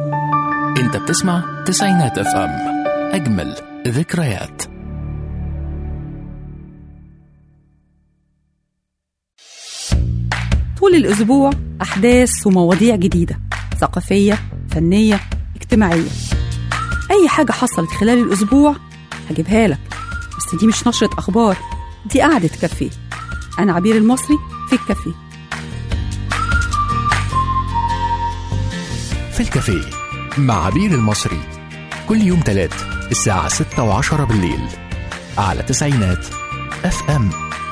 انت بتسمع تسعينات اف ام اجمل ذكريات طول الأسبوع أحداث ومواضيع جديدة ثقافية فنية اجتماعية أي حاجة حصلت خلال الأسبوع هجيبها لك بس دي مش نشرة أخبار دي قعدة كافيه أنا عبير المصري في الكافيه في الكافيه مع عبير المصري كل يوم تلات الساعة ستة وعشرة بالليل على تسعينات اف ام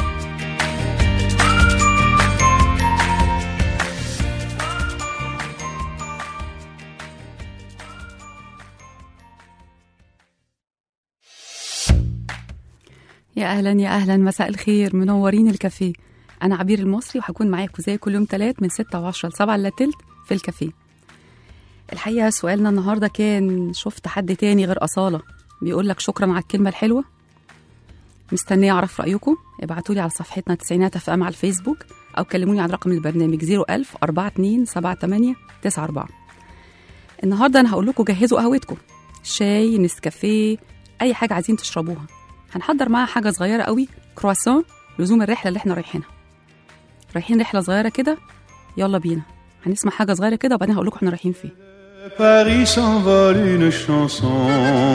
يا أهلا يا أهلا مساء الخير منورين الكافيه أنا عبير المصري وهكون معاكم زي كل يوم تلات من ستة وعشرة لسبعة إلا تلت في الكافيه الحقيقة سؤالنا النهاردة كان شفت حد تاني غير أصالة بيقول لك شكرا على الكلمة الحلوة مستنية أعرف رأيكم ابعتولي على صفحتنا تسعينات اف ام على الفيسبوك أو كلموني على رقم البرنامج 01000 42 78 94 النهاردة أنا هقول لكم جهزوا قهوتكم شاي نسكافيه أي حاجة عايزين تشربوها هنحضر معاها حاجة صغيرة قوي كرواسون لزوم الرحلة اللي احنا رايحينها رايحين رحلة صغيرة كده يلا بينا هنسمع حاجة صغيرة كده وبعدين هقول لكم احنا رايحين فين Paris s'envole une chanson.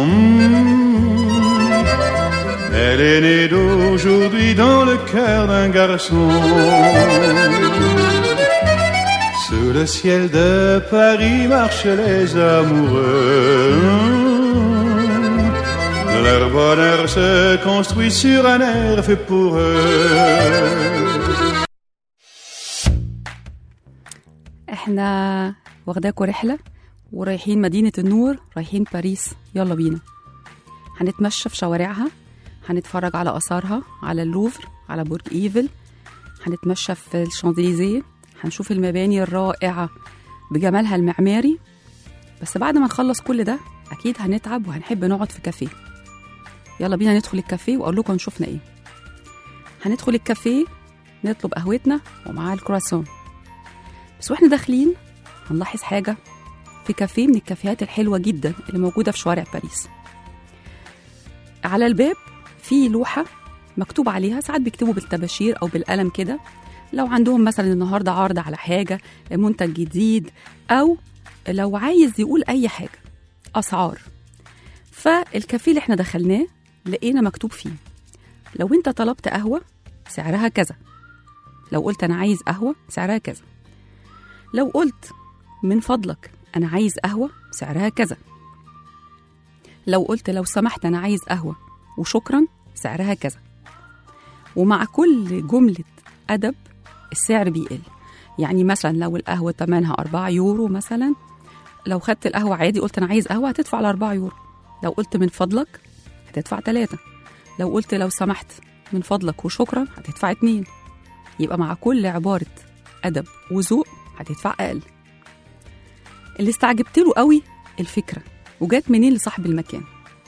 Elle est née d'aujourd'hui dans le cœur d'un garçon. Sous le ciel de Paris marchent les amoureux. Leur bonheur se construit sur un air fait pour eux. احنا واخداكوا رحلة ورايحين مدينة النور رايحين باريس يلا بينا هنتمشى في شوارعها هنتفرج على آثارها على اللوفر على برج إيفل هنتمشى في الشانزليزيه هنشوف المباني الرائعة بجمالها المعماري بس بعد ما نخلص كل ده أكيد هنتعب وهنحب نقعد في كافيه يلا بينا ندخل الكافيه وأقول لكم شفنا إيه هندخل الكافيه نطلب قهوتنا ومعاها الكرواسون بس واحنا داخلين هنلاحظ حاجة في كافيه من الكافيهات الحلوة جدا اللي موجودة في شوارع باريس على الباب في لوحة مكتوب عليها ساعات بيكتبوا بالطباشير أو بالقلم كده لو عندهم مثلا النهاردة عرض على حاجة منتج جديد أو لو عايز يقول أي حاجة أسعار فالكافيه اللي احنا دخلناه لقينا مكتوب فيه لو انت طلبت قهوة سعرها كذا لو قلت أنا عايز قهوة سعرها كذا لو قلت من فضلك أنا عايز قهوة سعرها كذا لو قلت لو سمحت أنا عايز قهوة وشكرا سعرها كذا ومع كل جملة أدب السعر بيقل يعني مثلا لو القهوة تمنها 4 يورو مثلا لو خدت القهوة عادي قلت أنا عايز قهوة هتدفع على 4 يورو لو قلت من فضلك هتدفع 3 لو قلت لو سمحت من فضلك وشكرا هتدفع 2 يبقى مع كل عبارة أدب وذوق هتدفع أقل اللي استعجبت له قوي الفكرة وجات منين لصاحب المكان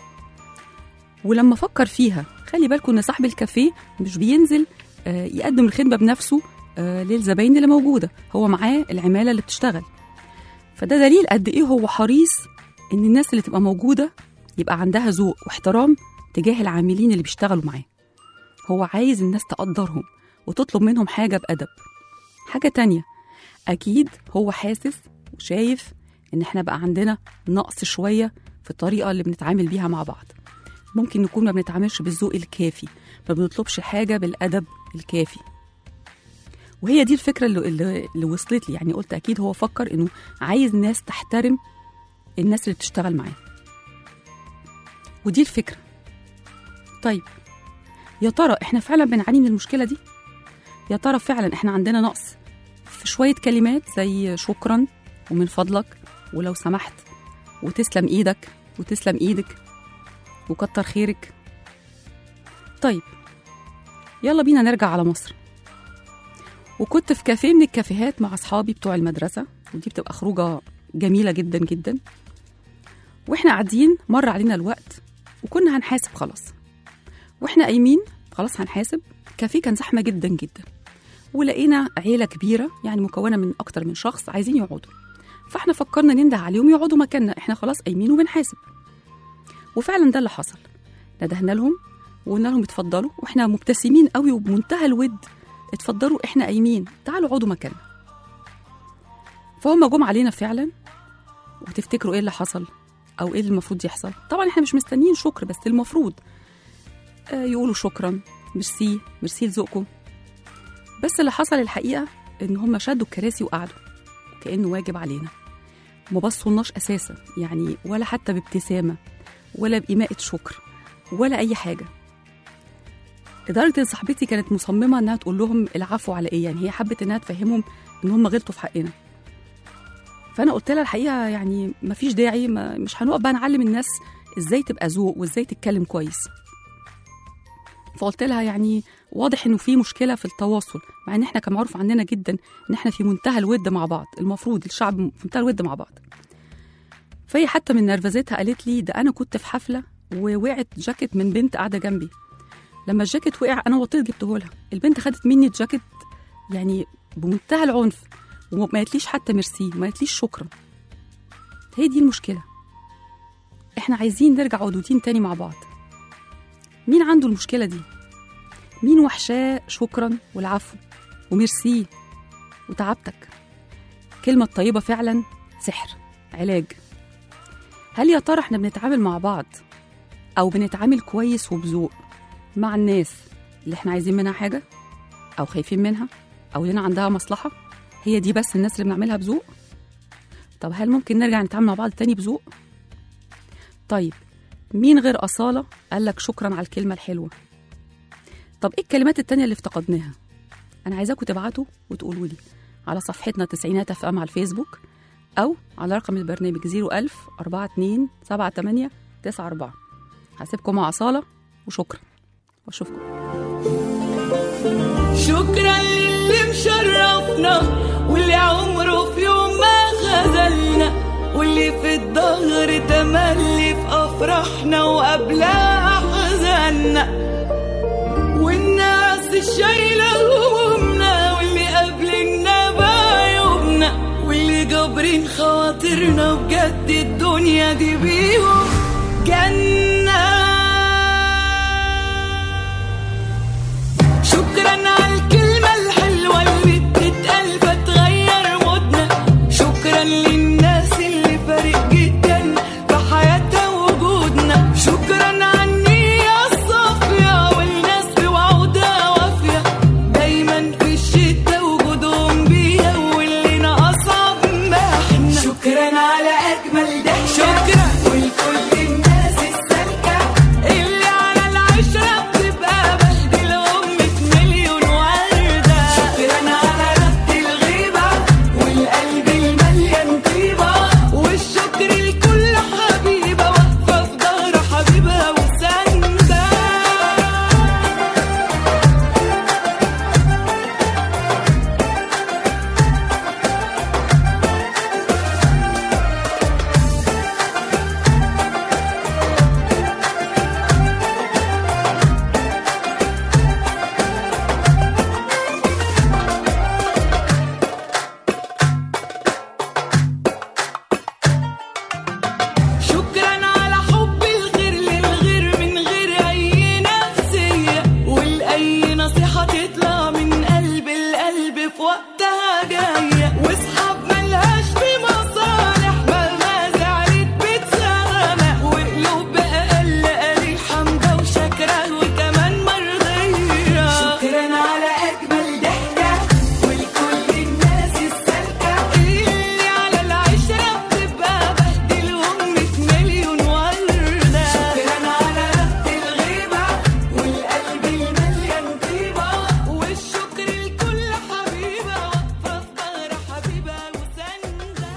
ولما فكر فيها خلي بالكم ان صاحب الكافيه مش بينزل آه، يقدم الخدمة بنفسه آه، للزباين اللي موجودة هو معاه العمالة اللي بتشتغل فده دليل قد ايه هو حريص ان الناس اللي تبقى موجودة يبقى عندها ذوق واحترام تجاه العاملين اللي بيشتغلوا معاه هو عايز الناس تقدرهم وتطلب منهم حاجة بأدب حاجة تانية أكيد هو حاسس وشايف إن إحنا بقى عندنا نقص شوية في الطريقة اللي بنتعامل بيها مع بعض ممكن نكون ما بنتعاملش بالذوق الكافي ما بنطلبش حاجة بالأدب الكافي وهي دي الفكرة اللي, اللي, اللي وصلت لي يعني قلت أكيد هو فكر إنه عايز ناس تحترم الناس اللي بتشتغل معاه ودي الفكرة طيب يا ترى إحنا فعلا بنعاني من المشكلة دي يا ترى فعلا إحنا عندنا نقص في شوية كلمات زي شكرا ومن فضلك ولو سمحت وتسلم ايدك وتسلم ايدك وكتر خيرك طيب يلا بينا نرجع على مصر وكنت في كافيه من الكافيهات مع اصحابي بتوع المدرسه ودي بتبقى خروجه جميله جدا جدا واحنا قاعدين مر علينا الوقت وكنا هنحاسب خلاص واحنا قايمين خلاص هنحاسب الكافيه كان زحمه جدا جدا ولقينا عيله كبيره يعني مكونه من اكتر من شخص عايزين يقعدوا فاحنا فكرنا ننده عليهم يقعدوا مكاننا احنا خلاص قايمين وبنحاسب وفعلا ده اللي حصل ندهنا لهم وقلنا لهم اتفضلوا واحنا مبتسمين قوي وبمنتهى الود اتفضلوا احنا قايمين تعالوا اقعدوا مكاننا فهم جم علينا فعلا وتفتكروا ايه اللي حصل او ايه اللي المفروض يحصل طبعا احنا مش مستنيين شكر بس المفروض آه يقولوا شكرا ميرسي ميرسي لذوقكم بس اللي حصل الحقيقه ان هم شدوا الكراسي وقعدوا كانه واجب علينا ما بصولناش اساسا يعني ولا حتى بابتسامه ولا بإيماءة شكر ولا أي حاجة لدرجة إن صاحبتي كانت مصممة إنها تقول لهم العفو على إيه يعني هي حبت إنها تفهمهم إن هم غلطوا في حقنا فأنا قلت لها الحقيقة يعني مفيش داعي ما مش هنقف بقى نعلم الناس إزاي تبقى ذوق وإزاي تتكلم كويس فقلت لها يعني واضح إنه في مشكلة في التواصل مع إن إحنا كان معروف عننا جدا إن إحنا في منتهى الود مع بعض المفروض الشعب في منتهى الود مع بعض فهي حتى من نرفزتها قالت لي ده انا كنت في حفله ووقعت جاكيت من بنت قاعده جنبي لما الجاكيت وقع انا وطيت جبته لها البنت خدت مني الجاكيت يعني بمنتهى العنف وما قالتليش حتى ميرسي ما قالتليش شكرا هي دي المشكله احنا عايزين نرجع ودودين تاني مع بعض مين عنده المشكله دي مين وحشاه شكرا والعفو وميرسي وتعبتك كلمه طيبه فعلا سحر علاج هل يا ترى احنا بنتعامل مع بعض او بنتعامل كويس وبذوق مع الناس اللي احنا عايزين منها حاجه او خايفين منها او لنا عندها مصلحه هي دي بس الناس اللي بنعملها بذوق طب هل ممكن نرجع نتعامل مع بعض تاني بذوق طيب مين غير أصالة قال لك شكرا على الكلمة الحلوة طب ايه الكلمات التانية اللي افتقدناها انا عايزاكم تبعتوا وتقولوا لي على صفحتنا تسعينات اف ام على الفيسبوك أو على رقم البرنامج 01000 42 78 94 هسيبكم مع أصالة وشكرا وأشوفكم شكرا للي مشرفنا واللي عمره في يوم ما خذلنا واللي في الظهر تملي في افراحنا وقبلها احزاننا والناس الشايله همومنا واللي قابلنا بعيوبنا واللي جابرين خواطرنا بجد الدنيا دي بيهم جنة شكرا على الكلمة الحلوة اللي بتتقال فتغير مودنا شكرا للناس اللي فارق جدا في حياتها وجودنا شكرا على النية الصافية والناس بوعودها وافية دايما في الشتا وجودهم بيها واللي ناقصها بمحنا شكرا على أجمل ضحكة شكرا ولكل الناس السالكة اللي على العشرة بتبقى بهدل أمة مليون وردة شكرا على ربط الغيبة والقلب المليان طيبة والشكر لكل حبيبة واقفة في ظهر حبيبها وساندة شكرا على حب الغير للغير من غير اي نفسية والاي نصيحة تطلع من قلب القلب في وقتها جاية واصحاب ملهاش في مصالح مهما زعلت بتسامح وقلوب اقل قليل حمدة وشكرة وكمان مرضية شكرا على اجمل ضحكة ولكل الناس السالكة اللي على العشرة بتبقى بهدل أمة مليون وردة شكرا على ربط الغيبة والقلب المليان طيبة والشكر لكل حبيبة واقفة في ظهر حبيبها وساندة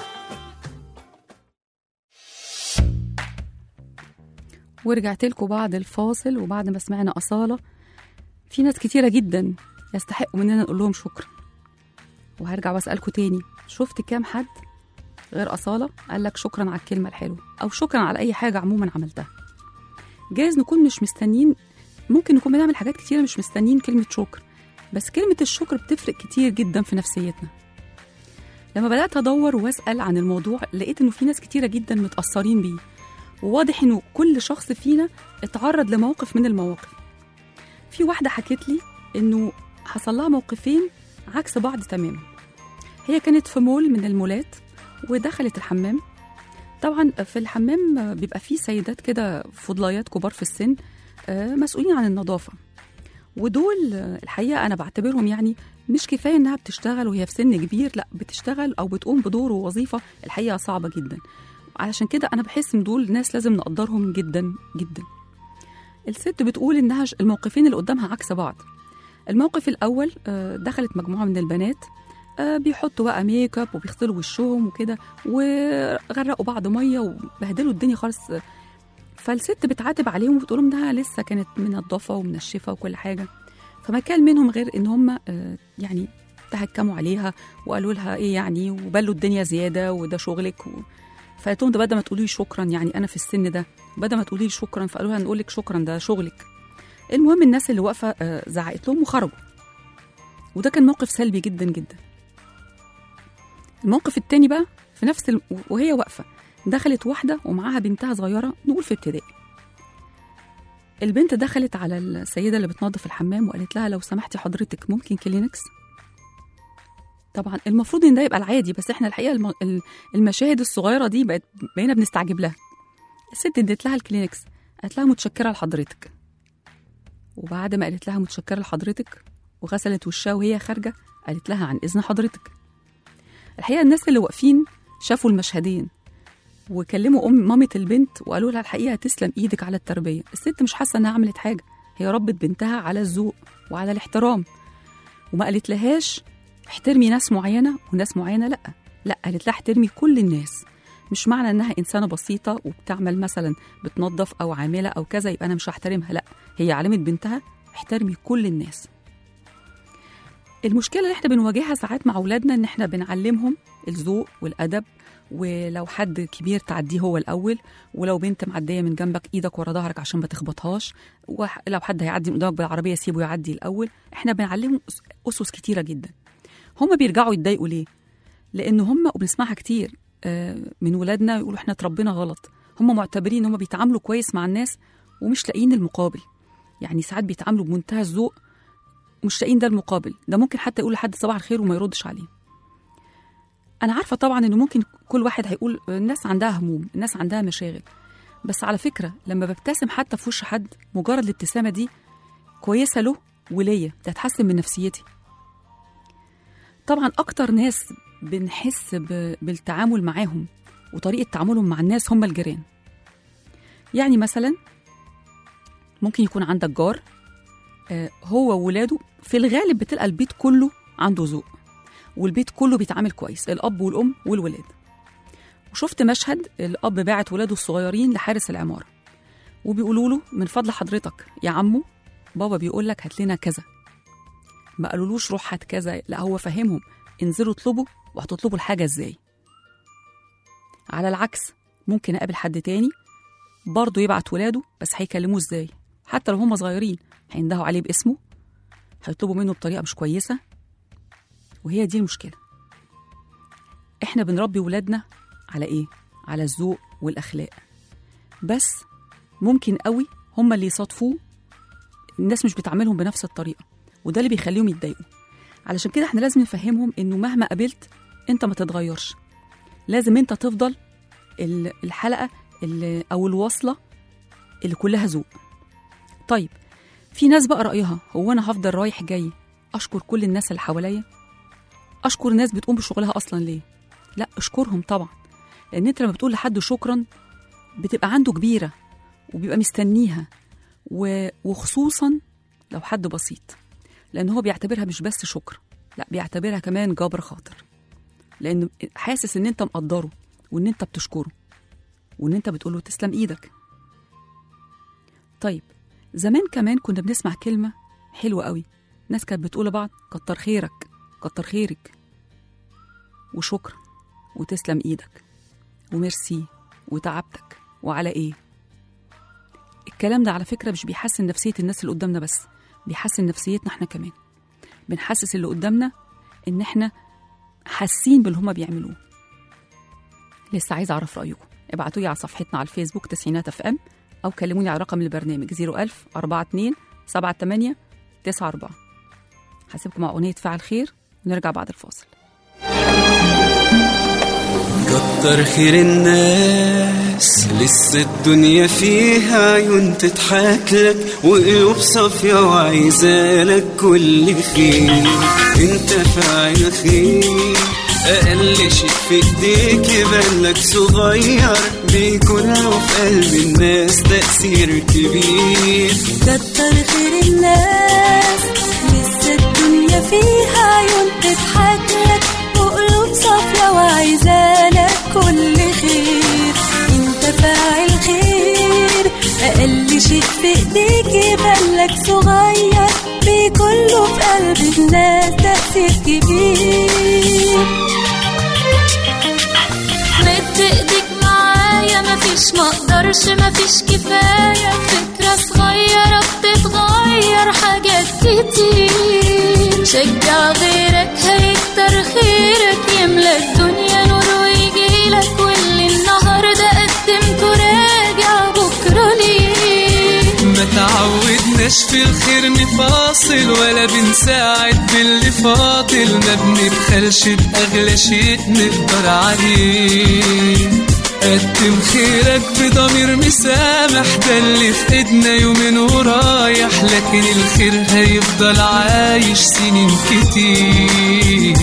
ورجعت لكم بعد الفاصل وبعد ما سمعنا أصالة في ناس كتيرة جدا يستحقوا مننا نقول لهم شكرا وهرجع واسألكوا تاني شفت كام حد غير أصالة قال لك شكرا على الكلمة الحلوة أو شكرا على أي حاجة عموما عملتها جايز نكون مش مستنيين ممكن نكون بنعمل حاجات كتيرة مش مستنيين كلمة شكر بس كلمة الشكر بتفرق كتير جدا في نفسيتنا لما بدات ادور واسال عن الموضوع لقيت انه في ناس كتيره جدا متاثرين بيه وواضح انه كل شخص فينا اتعرض لموقف من المواقف في واحده حكت لي انه حصل لها موقفين عكس بعض تماما هي كانت في مول من المولات ودخلت الحمام طبعا في الحمام بيبقى فيه سيدات كده فضليات كبار في السن آه، مسؤولين عن النظافه ودول آه، الحقيقه انا بعتبرهم يعني مش كفايه انها بتشتغل وهي في سن كبير لا بتشتغل او بتقوم بدور ووظيفه الحقيقه صعبه جدا علشان كده انا بحس ان دول ناس لازم نقدرهم جدا جدا الست بتقول انها ش- الموقفين اللي قدامها عكس بعض الموقف الاول آه، دخلت مجموعه من البنات آه، بيحطوا بقى ميك اب وبيغسلوا وشهم وكده وغرقوا بعض ميه وبهدلوا الدنيا خالص فالست بتعاتب عليهم وبتقول لهم انها لسه كانت منضفه ومنشفه وكل حاجه فما كان منهم غير ان هم آه، يعني تهكموا عليها وقالوا لها ايه يعني وبلوا الدنيا زياده وده شغلك و... فقالت لهم ده بدل ما تقولي لي شكرا يعني انا في السن ده بدل ما تقولي لي شكرا فقالوا لها نقول لك شكرا ده شغلك المهم الناس اللي واقفه آه، زعقت لهم وخرجوا وده كان موقف سلبي جدا جدا الموقف التاني بقى في نفس ال... وهي واقفه دخلت واحده ومعاها بنتها صغيره نقول في ابتدائي البنت دخلت على السيده اللي بتنظف الحمام وقالت لها لو سمحتي حضرتك ممكن كلينكس طبعا المفروض ان ده يبقى العادي بس احنا الحقيقه الم... ال- المشاهد الصغيره دي بقت بقينا بنستعجب لها الست ادت لها الكلينكس قالت لها متشكره لحضرتك وبعد ما قالت لها متشكره لحضرتك وغسلت وشها وهي خارجه قالت لها عن اذن حضرتك الحقيقه الناس اللي واقفين شافوا المشهدين وكلموا ام مامه البنت وقالوا لها الحقيقه تسلم ايدك على التربيه الست مش حاسه انها عملت حاجه هي ربت بنتها على الذوق وعلى الاحترام وما قالت لهاش احترمي ناس معينه وناس معينه لا لا قالت لها احترمي كل الناس مش معنى انها انسانه بسيطه وبتعمل مثلا بتنظف او عامله او كذا يبقى انا مش هحترمها لا هي علمت بنتها احترمي كل الناس المشكله اللي احنا بنواجهها ساعات مع اولادنا ان احنا بنعلمهم الذوق والادب ولو حد كبير تعديه هو الاول ولو بنت معديه من جنبك ايدك ورا ظهرك عشان ما تخبطهاش ولو حد هيعدي من قدامك بالعربيه سيبه يعدي الاول احنا بنعلمهم أس- اسس كتيره جدا هم بيرجعوا يتضايقوا ليه لان هم وبنسمعها كتير آه، من ولادنا يقولوا احنا اتربينا غلط هم معتبرين ان هم بيتعاملوا كويس مع الناس ومش لاقيين المقابل يعني ساعات بيتعاملوا بمنتهى الذوق ومش لاقيين ده المقابل ده ممكن حتى يقول لحد صباح الخير وما يردش عليه انا عارفه طبعا انه ممكن كل واحد هيقول الناس عندها هموم الناس عندها مشاغل بس على فكره لما ببتسم حتى في وش حد مجرد الابتسامه دي كويسه له وليا بتتحسن من نفسيتي طبعا اكتر ناس بنحس ب- بالتعامل معاهم وطريقه تعاملهم مع الناس هم الجيران يعني مثلا ممكن يكون عندك جار آه، هو وولاده في الغالب بتلقى البيت كله عنده ذوق والبيت كله بيتعامل كويس الاب والام والولاد وشفت مشهد الاب باعت ولاده الصغيرين لحارس العماره وبيقولوا له من فضل حضرتك يا عمو بابا بيقول لك هات لنا كذا ما قالولوش روح هات كذا لا هو فهمهم انزلوا اطلبوا وهتطلبوا الحاجه ازاي على العكس ممكن اقابل حد تاني برضه يبعت ولاده بس هيكلموه ازاي حتى لو هم صغيرين هيندهوا عليه باسمه هيطلبوا منه بطريقه مش كويسه وهي دي المشكله احنا بنربي ولادنا على ايه على الذوق والاخلاق بس ممكن قوي هم اللي يصادفوه الناس مش بتعاملهم بنفس الطريقه وده اللي بيخليهم يتضايقوا علشان كده احنا لازم نفهمهم انه مهما قابلت انت ما تتغيرش لازم انت تفضل ال- الحلقه اللي او الوصله اللي كلها ذوق طيب في ناس بقى رايها هو انا هفضل رايح جاي اشكر كل الناس اللي حواليا اشكر ناس بتقوم بشغلها اصلا ليه لا اشكرهم طبعا لان انت لما بتقول لحد شكرا بتبقى عنده كبيره وبيبقى مستنيها و- وخصوصا لو حد بسيط لان هو بيعتبرها مش بس شكر لا بيعتبرها كمان جبر خاطر لان حاسس ان انت مقدره وان انت بتشكره وان انت بتقوله تسلم ايدك طيب زمان كمان كنا بنسمع كلمه حلوه قوي ناس كانت بتقول لبعض كتر خيرك كتر خيرك وشكرا وتسلم ايدك وميرسي وتعبتك وعلى ايه الكلام ده على فكره مش بيحسن نفسيه الناس اللي قدامنا بس بيحسن نفسيتنا احنا كمان بنحسس اللي قدامنا ان احنا حاسين باللي هما بيعملوه لسه عايزه اعرف رايكم ابعتوا لي على صفحتنا على الفيسبوك تسعينات اف ام او كلموني على رقم البرنامج 01000 42 78 94 هسيبكم مع اغنيه فعل خير ونرجع بعد الفاصل كتر خير الناس لسه الدنيا فيها عيون تضحك لك وقلوب صافية وعايزالك كل خير انت فاعل خير أقل شيء في ايديك يبان لك صغير بيكون له في قلب الناس تأثير كبير كتر خير الناس لسه الدنيا فيها عيون تضحك لك وقلوب صافية وعايزالك كل خير انت فاعل خير اقل شيء في ايديك يبان لك صغير بكله في قلب الناس تأثير كبير مد ايديك معايا مفيش مقدرش مفيش كفاية فكرة صغيرة بتتغير حاجات كتير شجع غيرك هيكتر خيرك يملى الدنيا نور ويجيلك واللي النهاردة قدمته راجع بكرة ليه ما تعودناش في الخير نفاصل ولا بنساعد باللي فاضل ما بنبخلش بأغلى شيء نقدر عليه قدم خيرك بضمير مسامح ده اللي في ايدنا يومين ورايح لكن الخير هيفضل عايش سنين كتير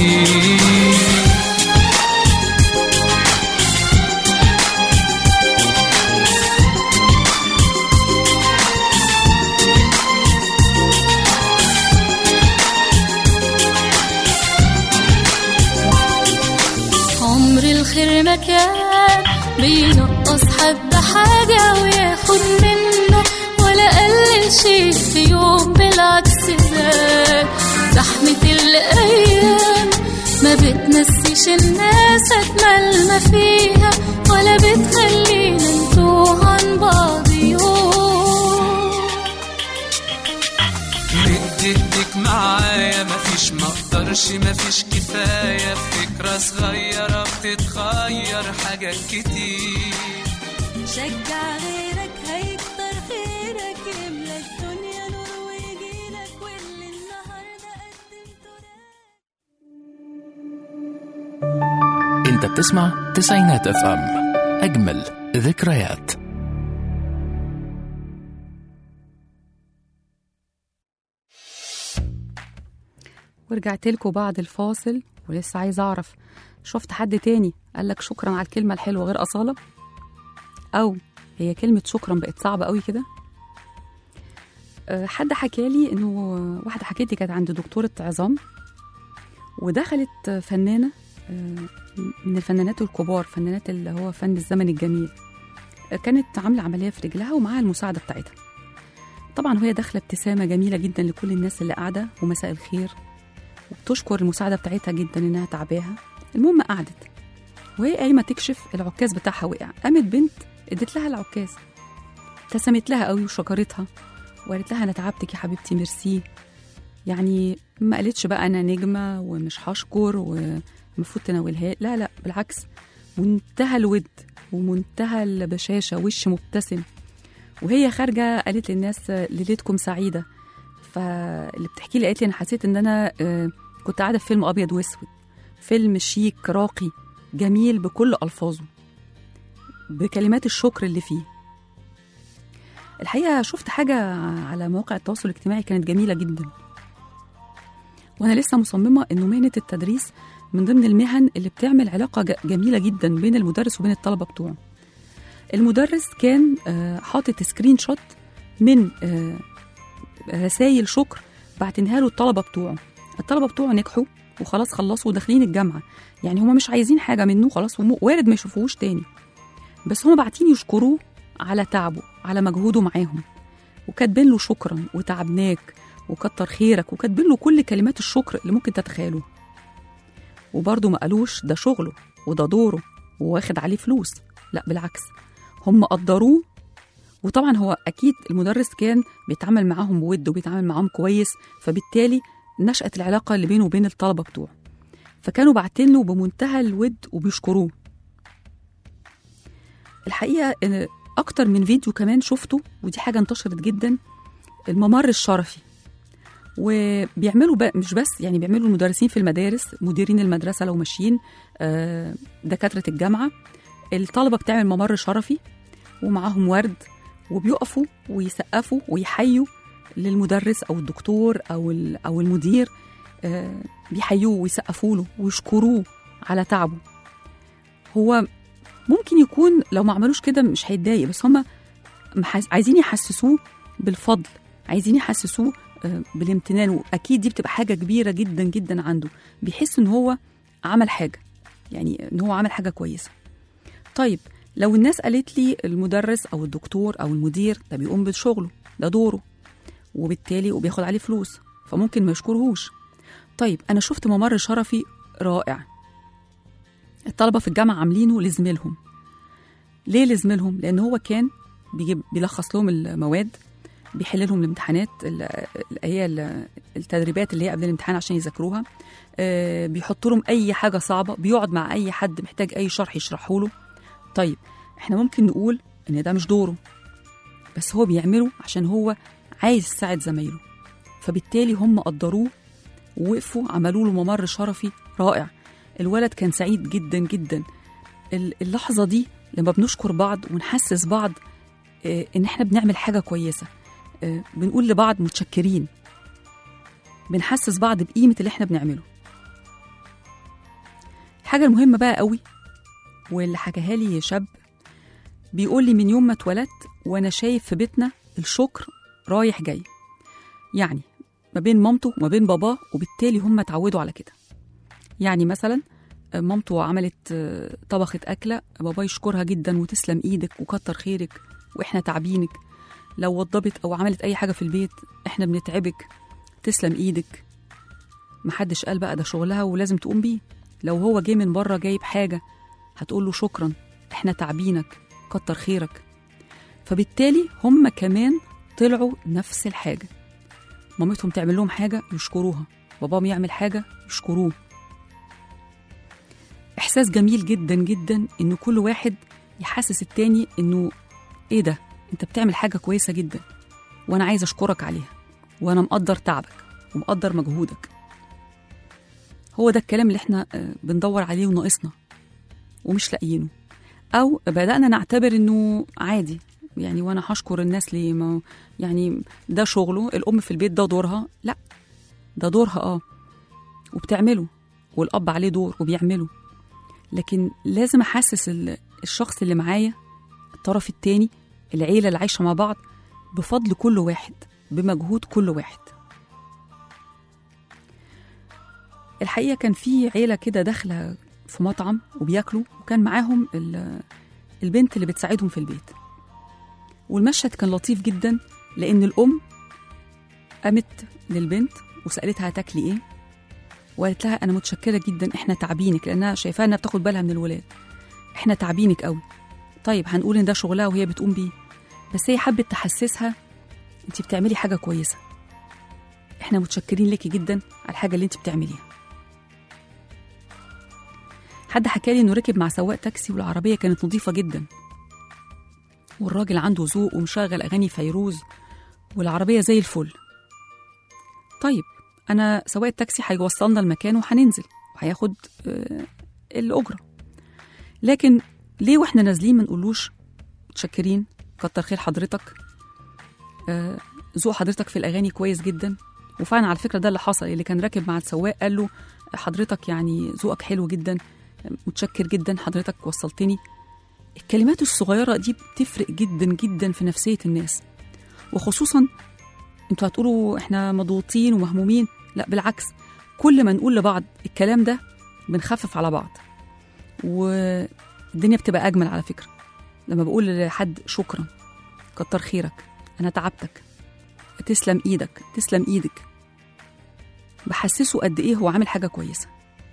عمر الخير ما كان بينقص حد حاجة وياخد منه ولا قلل شيء في يوم بالعكس زاد زحمة الأيام ما بتنسيش الناس أجمل ما فيها ولا بتخلينا نتوه عن بعض يوم مد ايديك معايا مفيش مقدرش مفيش كفاية فكرة صغيرة بتتغير حاجات كتير شجع غيرك هيكتر خيرك يملى الدنيا نور ويجيلك واللي النهارده قدمته راجع انت بتسمع تسعينات اف ام اجمل ذكريات ورجعت لكم بعد الفاصل ولسه عايزه اعرف شفت حد تاني قال لك شكرا على الكلمه الحلوه غير اصاله او هي كلمه شكرا بقت صعبه قوي كده أه، حد حكى لي انه واحده حكيت لي كانت عند دكتوره عظام ودخلت فنانه أه، من الفنانات الكبار فنانات اللي هو فن الزمن الجميل أه، كانت عامله عمليه في رجلها ومعاها المساعده بتاعتها طبعا وهي داخله ابتسامه جميله جدا لكل الناس اللي قاعده ومساء الخير وبتشكر المساعده بتاعتها جدا انها تعباها المهم قعدت وهي قايمه تكشف العكاز بتاعها وقع قامت بنت ادت لها العكاز ابتسمت لها قوي وشكرتها وقالت لها انا تعبتك يا حبيبتي ميرسي يعني ما قالتش بقى انا نجمه ومش هشكر ومفروض تناولها لا لا بالعكس منتهى الود ومنتهى البشاشه وش مبتسم وهي خارجه قالت للناس ليلتكم سعيده فاللي بتحكي لي قالت لي انا حسيت ان انا آه، كنت قاعده في فيلم ابيض واسود فيلم شيك راقي جميل بكل الفاظه بكلمات الشكر اللي فيه الحقيقه شفت حاجه على مواقع التواصل الاجتماعي كانت جميله جدا وانا لسه مصممه انه مهنه التدريس من ضمن المهن اللي بتعمل علاقه ج- جميله جدا بين المدرس وبين الطلبه بتوعه المدرس كان آه، حاطط سكرين شوت من آه، رسائل شكر بعتنها له الطلبه بتوعه الطلبه بتوعه نجحوا وخلاص خلصوا وداخلين الجامعه يعني هما مش عايزين حاجه منه خلاص هم وارد ما يشوفوهوش تاني بس هما باعتين يشكروه على تعبه على مجهوده معاهم وكاتبين له شكرا وتعبناك وكتر خيرك وكاتبين له كل كلمات الشكر اللي ممكن تتخيلوها وبرضه ما قالوش ده شغله وده دوره وواخد عليه فلوس لا بالعكس هم قدروه وطبعا هو اكيد المدرس كان بيتعامل معاهم بود وبيتعامل معاهم كويس فبالتالي نشأت العلاقه اللي بينه وبين الطلبه بتوعه فكانوا باعتين له بمنتهى الود وبيشكروه الحقيقه إن اكتر من فيديو كمان شفته ودي حاجه انتشرت جدا الممر الشرفي وبيعملوا بقى مش بس يعني بيعملوا المدرسين في المدارس مديرين المدرسه لو ماشيين آه، دكاتره الجامعه الطلبه بتعمل ممر شرفي ومعاهم ورد وبيقفوا ويسقفوا ويحيوا للمدرس او الدكتور او ال- او المدير آه، بيحيوه ويسقفوا له ويشكروه على تعبه هو ممكن يكون لو ما عملوش كده مش هيتضايق بس هم عايزين يحسسوه بالفضل عايزين يحسسوه آه، بالامتنان واكيد دي بتبقى حاجه كبيره جدا جدا عنده بيحس ان هو عمل حاجه يعني ان هو عمل حاجه كويسه طيب لو الناس قالت لي المدرس او الدكتور او المدير ده بيقوم بشغله ده دوره وبالتالي وبياخد عليه فلوس فممكن ما يشكرهوش طيب انا شفت ممر شرفي رائع الطلبه في الجامعه عاملينه لزميلهم ليه لزميلهم لان هو كان بيجيب بيلخص لهم المواد بيحل لهم الامتحانات ال- ال- هي ال- التدريبات اللي هي قبل الامتحان عشان يذاكروها آه، بيحط لهم اي حاجه صعبه بيقعد مع اي حد محتاج اي شرح يشرحه له طيب احنا ممكن نقول ان ده مش دوره بس هو بيعمله عشان هو عايز يساعد زمايله فبالتالي هم قدروه ووقفوا عملوا له ممر شرفي رائع الولد كان سعيد جدا جدا ال- اللحظه دي لما بنشكر بعض ونحسس بعض آه، ان احنا بنعمل حاجه كويسه آه، بنقول لبعض متشكرين بنحسس بعض بقيمه اللي احنا بنعمله الحاجه المهمه بقى قوي واللي حكاها لي شاب بيقول لي من يوم ما اتولدت وانا شايف في بيتنا الشكر رايح جاي يعني ما بين مامته وما بين باباه وبالتالي هم اتعودوا على كده يعني مثلا آه، مامته عملت آه، طبخت أكلة بابا يشكرها جدا وتسلم إيدك وكتر خيرك وإحنا تعبينك لو وضبت أو عملت أي حاجة في البيت إحنا بنتعبك تسلم إيدك محدش قال بقى ده شغلها ولازم تقوم بيه لو هو جه من بره جايب حاجة هتقول له شكرا إحنا تعبينك كتر خيرك فبالتالي هم كمان طلعوا نفس الحاجة مامتهم تعمل لهم حاجة يشكروها باباهم يعمل حاجة يشكروه إحساس جميل جدا جدا إن كل واحد يحسس التاني إنه إيه ده أنت بتعمل حاجة كويسة جدا وأنا عايز أشكرك عليها وأنا مقدر تعبك ومقدر مجهودك هو ده الكلام اللي احنا آه، بندور عليه وناقصنا ومش لاقيينه او بدانا نعتبر انه عادي يعني وانا هشكر الناس ليه ما يعني ده شغله الام في البيت ده دورها لا ده دورها اه وبتعمله والاب عليه دور وبيعمله لكن لازم احسس ال- الشخص اللي معايا الطرف التاني العيله اللي عايشه مع بعض بفضل كل واحد بمجهود كل واحد الحقيقه كان في عيله كده داخله في مطعم وبياكلوا وكان معاهم ال- البنت اللي بتساعدهم في البيت والمشهد كان لطيف جدا لان الام قامت للبنت وسالتها هتاكلي ايه وقالت لها انا متشكره جدا احنا تعبينك لانها شايفاها انها بتاخد بالها من الولاد احنا تعبينك قوي طيب هنقول ان ده شغلها وهي بتقوم بيه بس هي حبت تحسسها انت بتعملي حاجه كويسه احنا متشكرين ليكي جدا على الحاجه اللي انت بتعمليها حد حكى لي انه ركب مع سواق تاكسي والعربيه كانت نظيفه جدا والراجل عنده ذوق ومشغل اغاني فيروز والعربيه زي الفل طيب انا سواق التاكسي هيوصلنا المكان وهننزل وهياخد آه، الاجره لكن ليه واحنا نازلين ما نقولوش متشكرين كتر خير حضرتك آه، ذوق حضرتك في الاغاني كويس جدا وفعلا على فكره ده اللي حصل اللي كان راكب مع السواق قال له حضرتك يعني ذوقك حلو جدا متشكر جدا حضرتك وصلتني الكلمات الصغيرة دي بتفرق جدا جدا في نفسية الناس وخصوصا انتوا هتقولوا احنا مضغوطين ومهمومين لا بالعكس كل ما نقول لبعض الكلام ده بنخفف على بعض والدنيا بتبقى أجمل على فكرة لما بقول لحد شكرا كتر خيرك أنا تعبتك تسلم إيدك تسلم إيدك بحسسه قد إيه هو عامل حاجة كويسة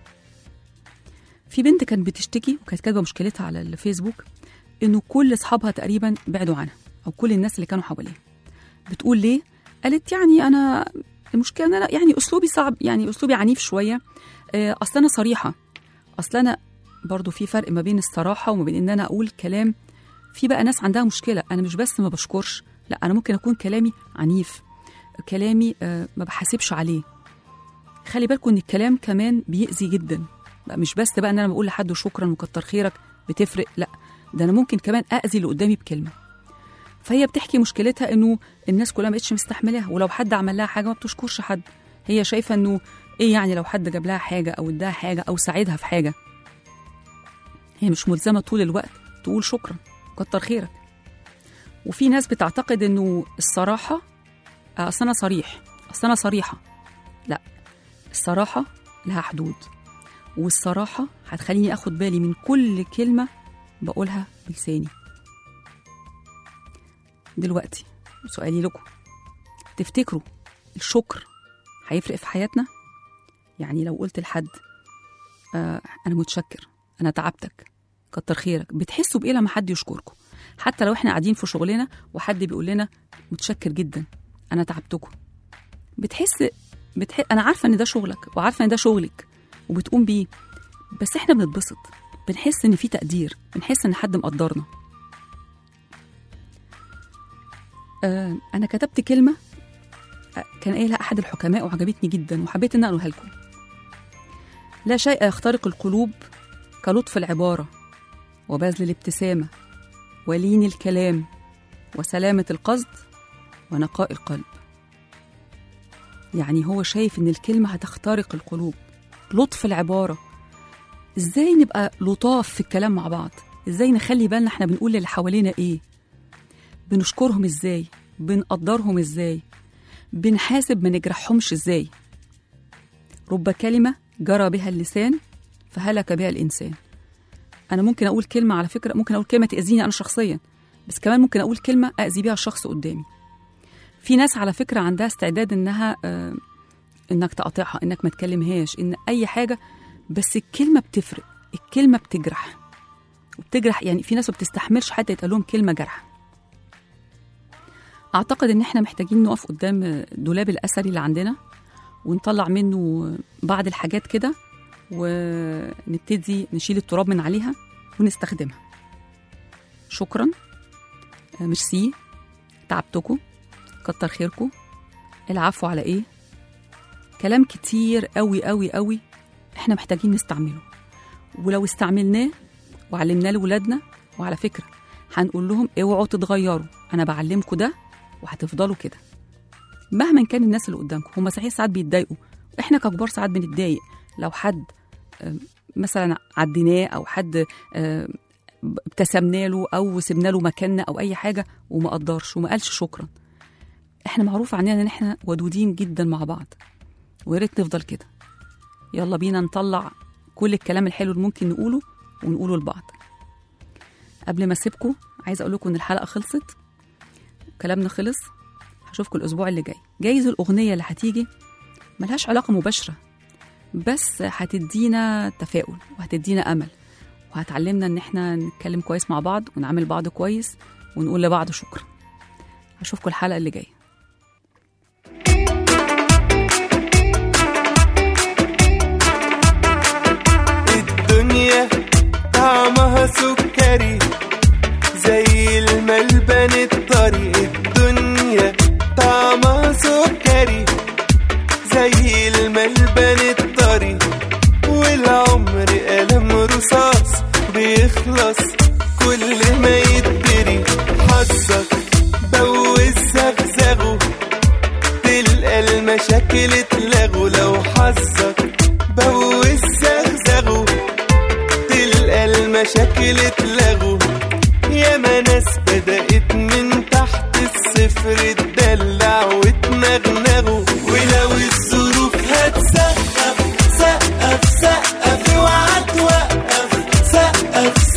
في بنت كانت بتشتكي وكانت كاتبه مشكلتها على الفيسبوك انه كل اصحابها تقريبا بعدوا عنها او كل الناس اللي كانوا حواليها بتقول ليه قالت يعني انا المشكله ان انا يعني اسلوبي صعب يعني اسلوبي عنيف شويه آه، اصل انا صريحه اصل انا برضو في فرق ما بين الصراحه وما بين ان انا اقول كلام في بقى ناس عندها مشكله انا مش بس ما بشكرش لا انا ممكن اكون كلامي عنيف كلامي آه، ما بحاسبش عليه خلي بالكم ان الكلام كمان بيأذي جدا بقى مش بس بقى ان انا بقول لحد شكرا وكتر خيرك بتفرق لا ده انا ممكن كمان اذي اللي قدامي بكلمه فهي بتحكي مشكلتها انه الناس كلها ما بقتش مستحملاها ولو حد عمل لها حاجه ما بتشكرش حد هي شايفه انه ايه يعني لو حد جاب لها حاجه او اداها حاجه او ساعدها في حاجه هي مش ملزمه طول الوقت تقول شكرا كتر خيرك وفي ناس بتعتقد انه الصراحه آه، اصل انا صريح اصل انا صريحه لا الصراحه لها حدود والصراحه هتخليني اخد بالي من كل كلمه بقولها بلساني دلوقتي سؤالي لكم تفتكروا الشكر هيفرق في حياتنا يعني لو قلت لحد آه انا متشكر انا تعبتك كتر خيرك بتحسوا بايه لما حد يشكركم حتى لو احنا قاعدين في شغلنا وحد بيقول لنا متشكر جدا انا تعبتكم بتحس بتح... انا عارفه ان ده شغلك وعارفه ان ده شغلك وبتقوم بيه بس احنا بنتبسط بنحس ان في تقدير بنحس ان حد مقدرنا آه انا كتبت كلمه آه، كان قايلها احد الحكماء وعجبتني جدا وحبيت ان اقولها لكم لا شيء يخترق القلوب كلطف العباره وبذل الابتسامه ولين الكلام وسلامه القصد ونقاء القلب يعني هو شايف ان الكلمه هتخترق القلوب لطف العباره ازاي نبقى لطاف في الكلام مع بعض ازاي نخلي بالنا احنا بنقول للي حوالينا ايه بنشكرهم ازاي بنقدرهم ازاي بنحاسب ما نجرحهمش ازاي رب كلمة جرى بها اللسان فهلك بها الإنسان أنا ممكن أقول كلمة على فكرة ممكن أقول كلمة تأذيني أنا شخصيا بس كمان ممكن أقول كلمة أذي بيها الشخص قدامي في ناس على فكرة عندها استعداد إنها آه إنك تقاطعها إنك ما تكلمهاش إن أي حاجة بس الكلمة بتفرق الكلمة بتجرح وبتجرح يعني في ناس ما بتستحملش حتى يتقال لهم كلمة جرح أعتقد إن إحنا محتاجين نقف قدام الدولاب الأثري اللي عندنا ونطلع منه بعض الحاجات كده ونبتدي نشيل التراب من عليها ونستخدمها شكرا آه، ميرسي تعبتكم كتر خيركم العفو على ايه كلام كتير قوي قوي قوي احنا محتاجين نستعمله ولو استعملناه وعلمناه لولادنا وعلى فكره هنقول لهم اوعوا تتغيروا انا بعلمكم ده وهتفضلوا كده مهما كان الناس اللي قدامكم هم صحيح ساعات بيتضايقوا احنا ككبار ساعات بنتضايق لو حد آه، مثلا عديناه او حد آه، ابتسمنا له او سبنا له مكاننا او اي حاجه وما قدرش وما قالش شكرا احنا معروف عننا ان احنا ودودين جدا مع بعض ويا ريت نفضل كده يلا بينا نطلع كل الكلام الحلو اللي ممكن نقوله ونقوله لبعض قبل ما اسيبكم عايزه اقول لكم ان الحلقه خلصت كلامنا خلص هشوفكم الاسبوع اللي جاي جايز الاغنيه اللي هتيجي ملهاش علاقه مباشره بس هتدينا تفاؤل وهتدينا امل وهتعلمنا ان احنا نتكلم كويس مع بعض ونعمل بعض كويس ونقول لبعض شكرا هشوفكم الحلقه اللي جايه الدنيا طعمها سكري زي الملبن الطري الدنيا طعمها سكري زي الملبن الطري والعمر قلم رصاص بيخلص كل ما يتدري حظك بوز زغزغه تلقى المشاكل اتلغوا لو حظك بوز زغزغه تلقى المشاكل اتلغوا ياما ناس بدأت من تحت الصفر تدلع وتنغنغوا ولو الظروف هتسقف سقف سقف اوعى توقف سقف